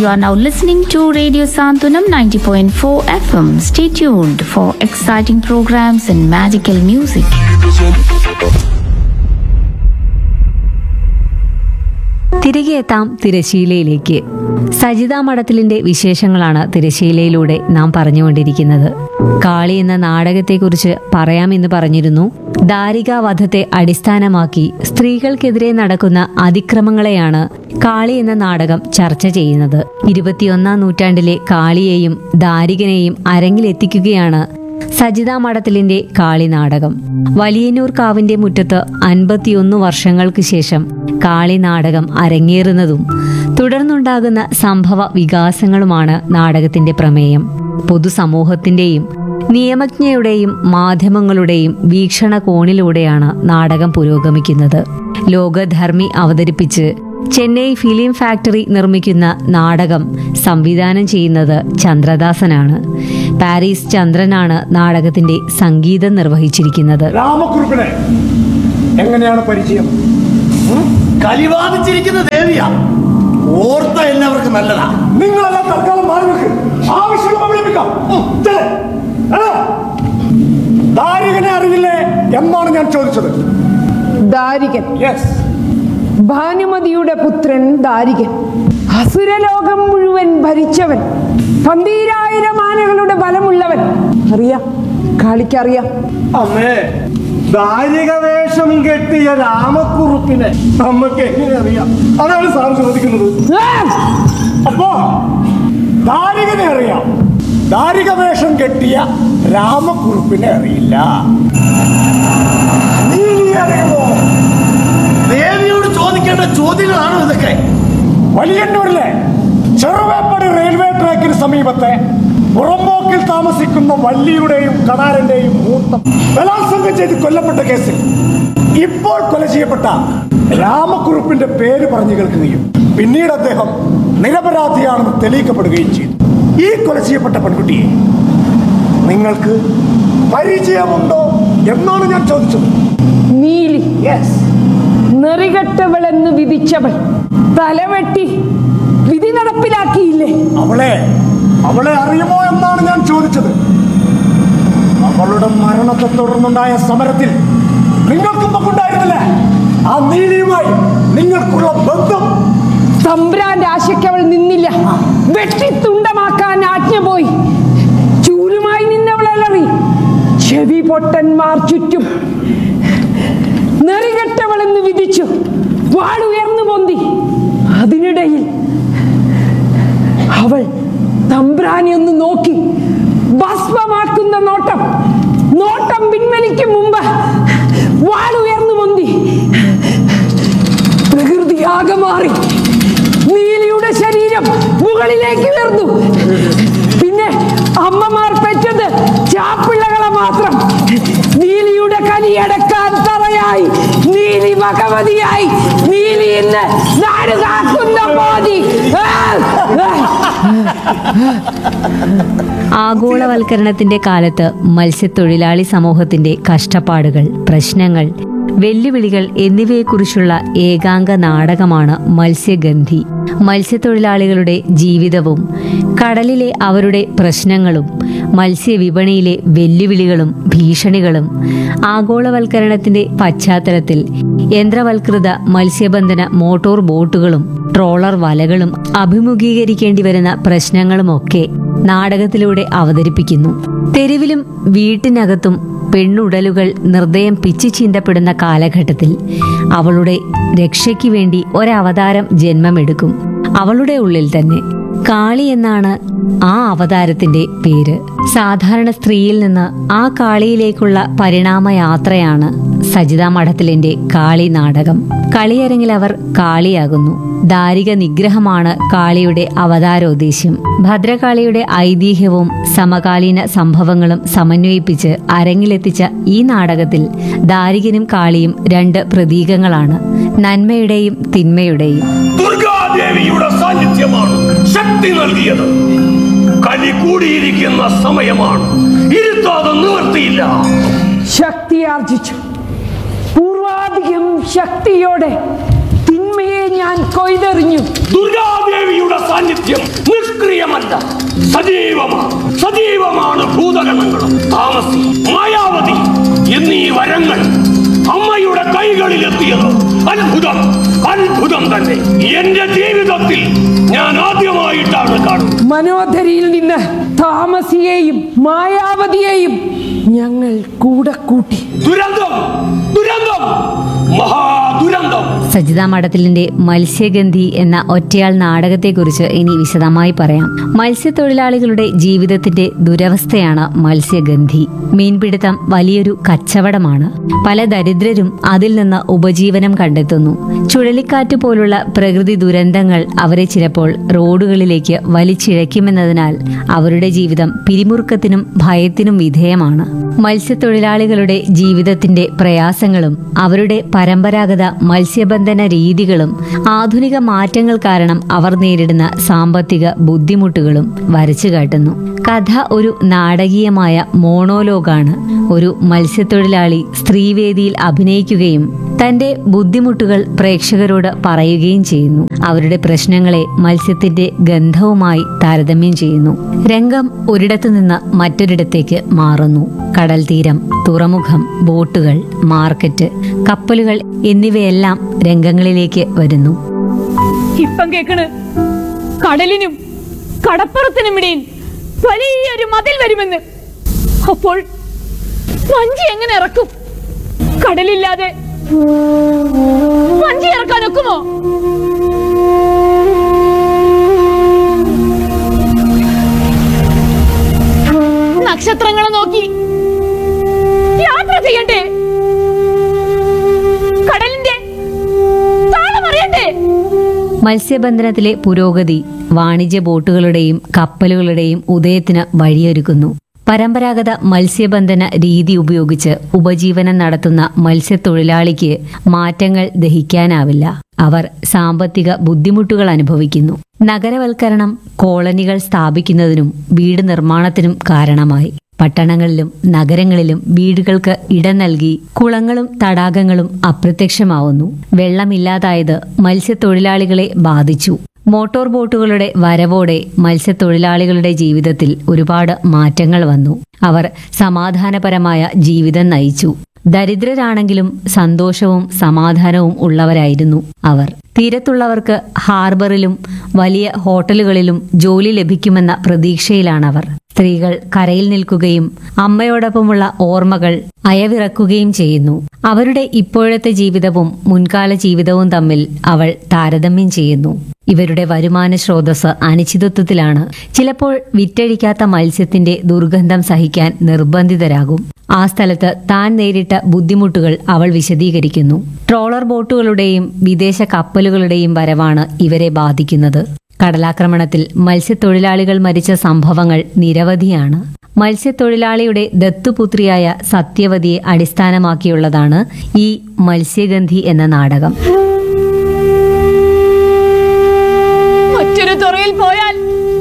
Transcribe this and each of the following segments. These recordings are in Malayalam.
You are now listening to Radio Santunam 90.4 FM. Stay tuned for exciting programs and magical music. തിരികെ എത്താം തിരശീലയിലേക്ക് സജിത മഠത്തിലിന്റെ വിശേഷങ്ങളാണ് തിരശീലയിലൂടെ നാം പറഞ്ഞുകൊണ്ടിരിക്കുന്നത് കാളി എന്ന നാടകത്തെക്കുറിച്ച് പറയാമെന്ന് പറഞ്ഞിരുന്നു ദാരികാവധത്തെ അടിസ്ഥാനമാക്കി സ്ത്രീകൾക്കെതിരെ നടക്കുന്ന അതിക്രമങ്ങളെയാണ് കാളി എന്ന നാടകം ചർച്ച ചെയ്യുന്നത് ഇരുപത്തിയൊന്നാം നൂറ്റാണ്ടിലെ കാളിയെയും ദാരികനെയും അരങ്ങിലെത്തിക്കുകയാണ് സജിതാ മഠത്തിലിന്റെ കാളി നാടകം വലിയന്നൂർ കാവിന്റെ മുറ്റത്ത് അൻപത്തിയൊന്ന് വർഷങ്ങൾക്ക് ശേഷം കാളി നാടകം അരങ്ങേറുന്നതും തുടർന്നുണ്ടാകുന്ന സംഭവ വികാസങ്ങളുമാണ് നാടകത്തിന്റെ പ്രമേയം പൊതുസമൂഹത്തിന്റെയും നിയമജ്ഞയുടെയും മാധ്യമങ്ങളുടെയും വീക്ഷണകോണിലൂടെയാണ് നാടകം പുരോഗമിക്കുന്നത് ലോകധർമ്മി അവതരിപ്പിച്ച് ചെന്നൈ ഫിലിം ഫാക്ടറി നിർമ്മിക്കുന്ന നാടകം സംവിധാനം ചെയ്യുന്നത് ചന്ദ്രദാസനാണ് പാരീസ് ചന്ദ്രനാണ് നാടകത്തിന്റെ സംഗീതം നിർവഹിച്ചിരിക്കുന്നത് രാമക്കുറുപ്പിനെ എങ്ങനെയാണ് പരിചയം കലിവാദിച്ചിരിക്കുന്ന ദേവിയാ ഓർത്ത എല്ലാവർക്കും നല്ലതാ നിങ്ങളെല്ലാം തൽക്കാലം മാറി നിൽക്ക് ആവശ്യമുള്ള വിളിപ്പിക്കാം ഉം, ചെല്. എടാ, ദാരികനെ അറിയില്ലേ എന്നാണ് ഞാൻ ചോദിച്ചത് ദാരികൻ യെസ് ഭാനുമതിയുടെ പുത്രൻ ദാരികൻ അസുരലോകം മുഴുവൻ ഭരിച്ചവൻ പന്തീരായിരം ആനകളുടെ ബലമുള്ളവൻ അറിയാം കാളിക്കറിയാം അമ്മേ ദാരിക വേഷം കെട്ടിയ രാമക്കുറുപ്പിനെ നമുക്ക് എങ്ങനെ അറിയാം അതാണ് സാർ ചോദിക്കുന്നത് ആ! അപ്പോ ദാരികനെ അറിയാം ദാരിക വേഷം കെട്ടിയ രാമക്കുറുപ്പിനെ അറിയില്ല നീലി അറിയുമോ ദേവിയോട് ചോദിക്കേണ്ട ചോദ്യങ്ങളാണോ ഇതൊക്കെ വലിയന്നൂരിലെ ചെറുവേപ്പടി റെയിൽവേ ട്രാക്കിന് സമീപത്തെ പുറമ്പോക്കിൽ താമസിക്കുന്ന വല്ലിയുടെയും കണാരന്റെയും മൂത്ത ബലാത്സംഗം ചെയ്ത് കൊല്ലപ്പെട്ട കേസിൽ ഇപ്പോൾ കൊല ചെയ്യപ്പെട്ട രാമക്കുറുപ്പിന്റെ പേര് പറഞ്ഞു കേൾക്കുകയും പിന്നീട് അദ്ദേഹം നിരപരാധിയാണെന്ന് തെളിയിക്കപ്പെടുകയും ചെയ്തു ഈ കൊല ചെയ്യപ്പെട്ട പെൺകുട്ടിയെ നിങ്ങൾക്ക് പരിചയമുണ്ടോ എന്നാണ് ഞാൻ ചോദിച്ചത് നീലി യെസ് നെറികെട്ടവളെന്ന് വിധിച്ചവൾ തലവെട്ടി വിധി നടപ്പിലാക്കിയില്ലേ അവളെ അവളെ അറിയുമോ എന്നാണ് ഞാൻ ചോദിച്ചത് അവളുടെ മരണത്തെ തുടർന്നുണ്ടായ സമരത്തിൽ നിങ്ങൾക്കും പങ്കുണ്ടായിരുന്നില്ല ആ നീലിയുമായി നിങ്ങൾക്കുള്ള ബന്ധം തമ്പ്രാന്റെ ആശയ്ക്ക് അവൾ നിന്നില്ല വെട്ടിത്തുണ്ടമാക്കാൻ ആജ്ഞ പോയി ചൂലുമായി നിന്നവൾ അലറി ചെവി പൊട്ടന്മാർ ചുറ്റും നെറികെട്ടവളെന്ന് വിധിച്ചു വാളുയർന്നു പൊന്തി അതിനിടയിൽ അവൾ തമ്പ്രാനെ ഒന്ന് നോക്കി ഭസ്മമാക്കുന്ന നോട്ടം നോട്ടം പിൻവലിക്കും മുമ്പ് വാളുയർന്നു പൊന്തി പ്രകൃതി ആകെ മാറി നീലിയുടെ ശരീരം മുകളിലേക്ക് ഉയർന്നു പിന്നെ അമ്മമാർ പെറ്റത് ചാപ്പിള്ളകളെ മാത്രം നീലിയുടെ കലിയടക്കാൻ തറയായി നീലി ഭഗവതിയായി നീലി ഇന്ന് നാട് കാക്കുന്ന മോദി ആ! ആ! ആഗോളവൽക്കരണത്തിന്റെ കാലത്ത് മത്സ്യത്തൊഴിലാളി സമൂഹത്തിന്റെ കഷ്ടപ്പാടുകൾ പ്രശ്നങ്ങൾ വെല്ലുവിളികൾ എന്നിവയെക്കുറിച്ചുള്ള ഏകാംഗ നാടകമാണ് മത്സ്യഗന്ധി മത്സ്യത്തൊഴിലാളികളുടെ ജീവിതവും കടലിലെ അവരുടെ പ്രശ്നങ്ങളും മത്സ്യവിപണിയിലെ വെല്ലുവിളികളും ഭീഷണികളും ആഗോളവൽക്കരണത്തിന്റെ പശ്ചാത്തലത്തിൽ യന്ത്രവൽകൃത മത്സ്യബന്ധന മോട്ടോർ ബോട്ടുകളും ട്രോളർ വലകളും അഭിമുഖീകരിക്കേണ്ടി വരുന്ന പ്രശ്നങ്ങളുമൊക്കെ നാടകത്തിലൂടെ അവതരിപ്പിക്കുന്നു തെരുവിലും വീട്ടിനകത്തും പെണ്ണുടലുകൾ നിർദ്ദയം പിച്ചു ചീന്തപ്പെടുന്ന കാലഘട്ടത്തിൽ അവളുടെ രക്ഷയ്ക്ക് വേണ്ടി ഒരവതാരം ജന്മമെടുക്കും അവളുടെ ഉള്ളിൽ തന്നെ കാളി എന്നാണ് ആ അവതാരത്തിന്റെ പേര് സാധാരണ സ്ത്രീയിൽ നിന്ന് ആ കാളിയിലേക്കുള്ള പരിണാമയാത്രയാണ് സജിതാ മഠത്തിലിന്റെ കാളി നാടകം കളിയരങ്ങിൽ അവർ കാളിയാകുന്നു ദാരിക നിഗ്രഹമാണ് കാളിയുടെ അവതാരോദ്ദേശ്യം ഭദ്രകാളിയുടെ ഐതിഹ്യവും സമകാലീന സംഭവങ്ങളും സമന്വയിപ്പിച്ച് അരങ്ങിലെത്തിച്ച ഈ നാടകത്തിൽ ദാരികനും കാളിയും രണ്ട് പ്രതീകങ്ങളാണ് നന്മയുടെയും തിന്മയുടെയും ദുർഗാദേവിയുടെ സാന്നിധ്യമാണ് ശക്തി നൽകിയത് കലി കൂടിയിരിക്കുന്ന സമയമാണ് ഇരുത്താതെ നിവർത്തിയില്ല ശക്തി ആർജിച്ചു പൂർവാധികം ശക്തിയോടെ തിന്മയെ ഞാൻ കൊയ്തെറിഞ്ഞു ദുർഗാദേവിയുടെ സാന്നിധ്യം നിഷ്ക്രിയമല്ല സജീവമാണ് സജീവമാണ് ഭൂതഗണങ്ങളും താമസി മായാവതി എന്നീ വരങ്ങൾ അമ്മയുടെ കൈകളിൽ എത്തിയത് അത്ഭുതം അത്ഭുതം തന്നെ എന്റെ ജീവിതത്തിൽ ഞാൻ ആദ്യമായിട്ടാണ് കാണുന്നത് മനോധരിയിൽ നിന്ന് താമസിയെയും മായാവതിയെയും ഞങ്ങൾ കൂടെ കൂട്ടി ദുരന്തം ദുരന്തം മഹാദുരന്തം സജിത മഠത്തിലിന്റെ മത്സ്യഗന്ധി എന്ന ഒറ്റയാൾ നാടകത്തെക്കുറിച്ച് ഇനി വിശദമായി പറയാം മത്സ്യത്തൊഴിലാളികളുടെ ജീവിതത്തിന്റെ ദുരവസ്ഥയാണ് മത്സ്യഗന്ധി മീൻപിടുത്തം വലിയൊരു കച്ചവടമാണ് പല ദരിദ്രരും അതിൽ നിന്ന് ഉപജീവനം കണ്ടെത്തുന്നു ചുഴലിക്കാറ്റ് പോലുള്ള പ്രകൃതി ദുരന്തങ്ങൾ അവരെ ചിലപ്പോൾ റോഡുകളിലേക്ക് വലിച്ചിഴയ്ക്കുമെന്നതിനാൽ അവരുടെ ജീവിതം പിരിമുറുക്കത്തിനും ഭയത്തിനും വിധേയമാണ് മത്സ്യത്തൊഴിലാളികളുടെ ജീവിതത്തിന്റെ പ്രയാസങ്ങളും അവരുടെ പരമ്പരാഗത മത്സ്യബന്ധന രീതികളും ആധുനിക മാറ്റങ്ങൾ കാരണം അവർ നേരിടുന്ന സാമ്പത്തിക ബുദ്ധിമുട്ടുകളും വരച്ചു കാട്ടുന്നു കഥ ഒരു നാടകീയമായ മോണോലോഗാണ് ഒരു മത്സ്യത്തൊഴിലാളി സ്ത്രീവേദിയിൽ അഭിനയിക്കുകയും തന്റെ ബുദ്ധിമുട്ടുകൾ പ്രേക്ഷകരോട് പറയുകയും ചെയ്യുന്നു അവരുടെ പ്രശ്നങ്ങളെ മത്സ്യത്തിന്റെ ഗന്ധവുമായി താരതമ്യം ചെയ്യുന്നു രംഗം ഒരിടത്തു നിന്ന് മറ്റൊരിടത്തേക്ക് മാറുന്നു കടൽ തീരം തുറമുഖം ബോട്ടുകൾ മാർക്കറ്റ് കപ്പലുകൾ എന്നിവയെല്ലാം രംഗങ്ങളിലേക്ക് വരുന്നു ഇപ്പം കേക്കണ് കടലിനും കടപ്പുറത്തിനും ഇടയിൽ വലിയൊരു മതിൽ വരുമെന്ന് അപ്പോൾ വഞ്ചി എങ്ങനെ ഇറക്കും കടലില്ലാതെ വഞ്ചി ഇറക്കാൻ ഒക്കുമോ നക്ഷത്രങ്ങളെ നോക്കി യാത്ര ചെയ്യണ്ടേ കടലിന്റെ താളം അറിയണ്ടേ മത്സ്യബന്ധനത്തിലെ പുരോഗതി വാണിജ്യ ബോട്ടുകളുടെയും കപ്പലുകളുടെയും ഉദയത്തിന് വഴിയൊരുക്കുന്നു പരമ്പരാഗത മത്സ്യബന്ധന രീതി ഉപയോഗിച്ച് ഉപജീവനം നടത്തുന്ന മത്സ്യത്തൊഴിലാളിക്ക് മാറ്റങ്ങൾ ദഹിക്കാനാവില്ല അവർ സാമ്പത്തിക ബുദ്ധിമുട്ടുകൾ അനുഭവിക്കുന്നു നഗരവൽക്കരണം കോളനികൾ സ്ഥാപിക്കുന്നതിനും വീട് നിർമ്മാണത്തിനും കാരണമായി പട്ടണങ്ങളിലും നഗരങ്ങളിലും വീടുകൾക്ക് ഇടം നൽകി കുളങ്ങളും തടാകങ്ങളും അപ്രത്യക്ഷമാവുന്നു വെള്ളമില്ലാതായത് മത്സ്യത്തൊഴിലാളികളെ ബാധിച്ചു മോട്ടോർ ബോട്ടുകളുടെ വരവോടെ മത്സ്യത്തൊഴിലാളികളുടെ ജീവിതത്തിൽ ഒരുപാട് മാറ്റങ്ങൾ വന്നു അവർ സമാധാനപരമായ ജീവിതം നയിച്ചു ദരിദ്രരാണെങ്കിലും സന്തോഷവും സമാധാനവും ഉള്ളവരായിരുന്നു അവർ തീരത്തുള്ളവർക്ക് ഹാർബറിലും വലിയ ഹോട്ടലുകളിലും ജോലി ലഭിക്കുമെന്ന പ്രതീക്ഷയിലാണവർ സ്ത്രീകൾ കരയിൽ നിൽക്കുകയും അമ്മയോടൊപ്പമുള്ള ഓർമ്മകൾ അയവിറക്കുകയും ചെയ്യുന്നു അവരുടെ ഇപ്പോഴത്തെ ജീവിതവും മുൻകാല ജീവിതവും തമ്മിൽ അവൾ താരതമ്യം ചെയ്യുന്നു ഇവരുടെ വരുമാന സ്രോതസ് അനിശ്ചിതത്വത്തിലാണ് ചിലപ്പോൾ വിറ്റഴിക്കാത്ത മത്സ്യത്തിന്റെ ദുർഗന്ധം സഹിക്കാൻ നിർബന്ധിതരാകും ആ സ്ഥലത്ത് താൻ നേരിട്ട ബുദ്ധിമുട്ടുകൾ അവൾ വിശദീകരിക്കുന്നു ട്രോളർ ബോട്ടുകളുടെയും വിദേശ കപ്പലുകളുടെയും വരവാണ് ഇവരെ ബാധിക്കുന്നത് കടലാക്രമണത്തിൽ മത്സ്യത്തൊഴിലാളികൾ മരിച്ച സംഭവങ്ങൾ നിരവധിയാണ് മത്സ്യത്തൊഴിലാളിയുടെ ദത്തുപുത്രിയായ സത്യവതിയെ അടിസ്ഥാനമാക്കിയുള്ളതാണ് ഈ മത്സ്യഗന്ധി എന്ന നാടകം മറ്റൊരു തുറയിൽ പോയാൽ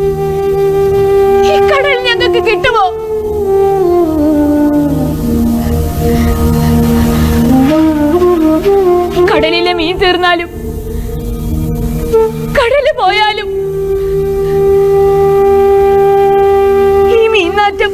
ഈ കടൽ ഞങ്ങൾക്ക് കിട്ടുമോ കടലിലെ മീൻ തീർന്നാലും കടല് പോയാലും ഈ മീൻനാറ്റം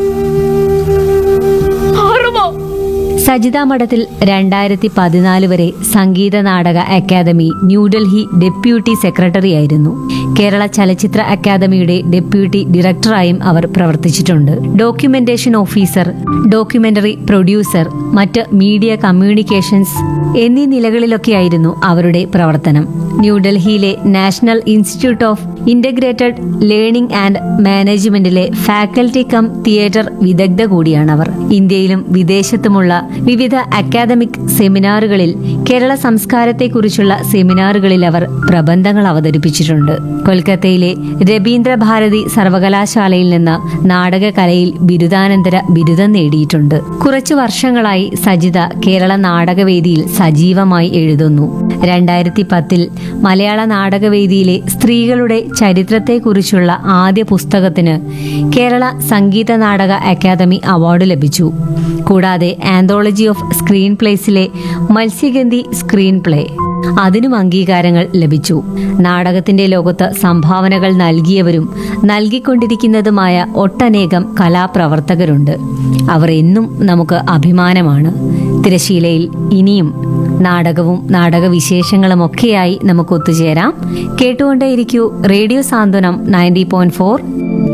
മാറുമോ സജിത മഠത്തിൽ രണ്ടായിരത്തി പതിനാല് വരെ സംഗീത നാടക അക്കാദമി ന്യൂഡൽഹി ഡെപ്യൂട്ടി സെക്രട്ടറിയായിരുന്നു കേരള ചലച്ചിത്ര അക്കാദമിയുടെ ഡെപ്യൂട്ടി ഡയറക്ടറായും അവർ പ്രവർത്തിച്ചിട്ടുണ്ട് ഡോക്യുമെന്റേഷൻ ഓഫീസർ ഡോക്യുമെന്ററി പ്രൊഡ്യൂസർ മറ്റ് മീഡിയ കമ്മ്യൂണിക്കേഷൻസ് എന്നീ നിലകളിലൊക്കെയായിരുന്നു അവരുടെ പ്രവർത്തനം ന്യൂഡൽഹിയിലെ national institute of integrated learning and മാനേജ്മെന്റിലെ ഫാക്കൽറ്റി കം തിയേറ്റർ വിദഗ്ധ കൂടിയാണവർ ഇന്ത്യയിലും വിദേശത്തുമുള്ള വിവിധ അക്കാദമിക് സെമിനാറുകളിൽ കേരള സംസ്കാരത്തെക്കുറിച്ചുള്ള സെമിനാറുകളിൽ അവർ പ്രബന്ധങ്ങൾ അവതരിപ്പിച്ചിട്ടുണ്ട് കൊൽക്കത്തയിലെ രവീന്ദ്ര ഭാരതി സർവകലാശാലയിൽ നിന്ന് നാടകകലയിൽ ബിരുദാനന്തര ബിരുദം നേടിയിട്ടുണ്ട് കുറച്ചു വർഷങ്ങളായി സജിത കേരള നാടകവേദിയിൽ സജീവമായി എഴുതുന്നു രണ്ടായിരത്തി പത്തിൽ മലയാള നാടകവേദിയിലെ സ്ത്രീകളുടെ ചരിത്രത്തെക്കുറിച്ചുള്ള ആദ്യ പുസ്തകത്തിന് കേരള സംഗീത നാടക അക്കാദമി അവാർഡ് ലഭിച്ചു കൂടാതെ ആന്തോളജി ഓഫ് സ്ക്രീൻ പ്ലേസിലെ മത്സ്യഗന്ധി സ്ക്രീൻ പ്ലേ അതിനും അംഗീകാരങ്ങൾ ലഭിച്ചു നാടകത്തിന്റെ ലോകത്ത് സംഭാവനകൾ നൽകിയവരും നൽകിക്കൊണ്ടിരിക്കുന്നതുമായ ഒട്ടനേകം കലാപ്രവർത്തകരുണ്ട് അവർ എന്നും നമുക്ക് അഭിമാനമാണ് തിരശീലയിൽ ഇനിയും നാടകവും നാടകവിശേഷങ്ങളും ഒക്കെയായി നമുക്ക് ഒത്തുചേരാം കേട്ടുകൊണ്ടേയിരിക്കൂ radio Santhwanam ninety point four